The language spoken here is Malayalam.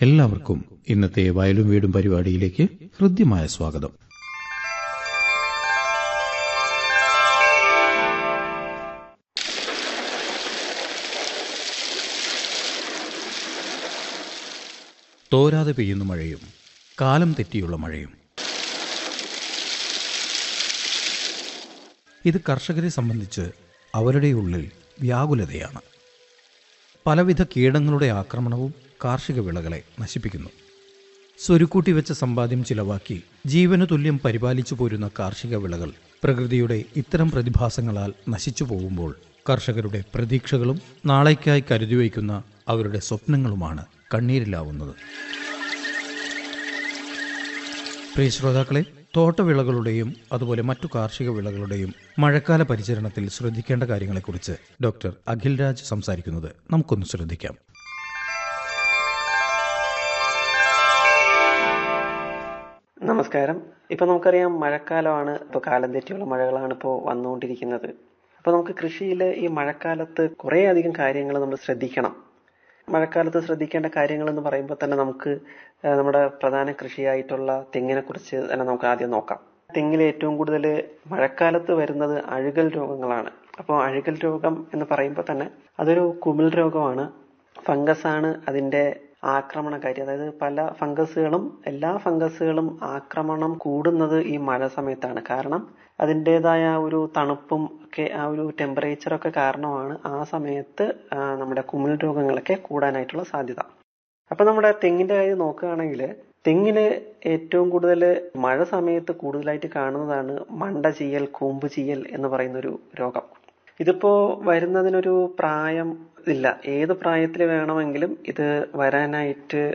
എല്ലാവർക്കും ഇന്നത്തെ വയലും വീടും പരിപാടിയിലേക്ക് ഹൃദ്യമായ സ്വാഗതം തോരാതെ പെയ്യുന്ന മഴയും കാലം തെറ്റിയുള്ള മഴയും ഇത് കർഷകരെ സംബന്ധിച്ച് അവരുടെ ഉള്ളിൽ വ്യാകുലതയാണ് പലവിധ കീടങ്ങളുടെ ആക്രമണവും കാർഷിക വിളകളെ നശിപ്പിക്കുന്നു സ്വരുക്കൂട്ടി വെച്ച സമ്പാദ്യം ചിലവാക്കി ജീവനു തുല്യം പരിപാലിച്ചു പോരുന്ന കാർഷിക വിളകൾ പ്രകൃതിയുടെ ഇത്തരം പ്രതിഭാസങ്ങളാൽ നശിച്ചു പോകുമ്പോൾ കർഷകരുടെ പ്രതീക്ഷകളും നാളേക്കായി കരുതി വയ്ക്കുന്ന അവരുടെ സ്വപ്നങ്ങളുമാണ് കണ്ണീരിലാവുന്നത് പ്രിയ ശ്രോതാക്കളെ തോട്ടവിളകളുടെയും അതുപോലെ മറ്റു കാർഷിക വിളകളുടെയും മഴക്കാല പരിചരണത്തിൽ ശ്രദ്ധിക്കേണ്ട കാര്യങ്ങളെക്കുറിച്ച് ഡോക്ടർ അഖിൽ രാജ് സംസാരിക്കുന്നത് നമുക്കൊന്ന് ശ്രദ്ധിക്കാം നമസ്കാരം ഇപ്പൊ നമുക്കറിയാം മഴക്കാലമാണ് ഇപ്പൊ കാലം തെറ്റിയുള്ള മഴകളാണ് ഇപ്പോൾ വന്നുകൊണ്ടിരിക്കുന്നത് അപ്പൊ നമുക്ക് കൃഷിയിൽ ഈ മഴക്കാലത്ത് കുറേ അധികം കാര്യങ്ങൾ നമ്മൾ ശ്രദ്ധിക്കണം മഴക്കാലത്ത് ശ്രദ്ധിക്കേണ്ട കാര്യങ്ങൾ എന്ന് പറയുമ്പോൾ തന്നെ നമുക്ക് ആ, നമ്മുടെ പ്രധാന കൃഷിയായിട്ടുള്ള തെങ്ങിനെ കുറിച്ച് തന്നെ നമുക്ക് ആദ്യം നോക്കാം തെങ്ങിൽ ഏറ്റവും കൂടുതൽ മഴക്കാലത്ത് വരുന്നത് അഴുകൽ രോഗങ്ങളാണ് അപ്പോൾ അഴുകൽ രോഗം എന്ന് പറയുമ്പോൾ തന്നെ അതൊരു കുമിൾ രോഗമാണ് ഫംഗസ് ആണ് അതിന്റെ ആക്രമണകാരി അതായത് പല ഫംഗസുകളും എല്ലാ ഫംഗസുകളും ആക്രമണം കൂടുന്നത് ഈ മഴ സമയത്താണ് കാരണം അതിൻ്റെതായ ഒരു തണുപ്പും ഒക്കെ ആ ഒരു ടെമ്പറേച്ചർ ഒക്കെ കാരണമാണ് ആ സമയത്ത് ആ, നമ്മുടെ കുമിൾ രോഗങ്ങളൊക്കെ കൂടാനായിട്ടുള്ള സാധ്യത അപ്പൊ നമ്മുടെ തെങ്ങിന്റെ കാര്യം നോക്കുകയാണെങ്കിൽ തെങ്ങിന് ഏറ്റവും കൂടുതൽ മഴ സമയത്ത് കൂടുതലായിട്ട് കാണുന്നതാണ് മണ്ട ചീയൽ കൂമ്പ് ചീയൽ എന്ന് പറയുന്ന ഒരു രോഗം ഇതിപ്പോ വരുന്നതിനൊരു പ്രായം ഇല്ല ഏത് പ്രായത്തിൽ വേണമെങ്കിലും ഇത് വരാനായിട്ട്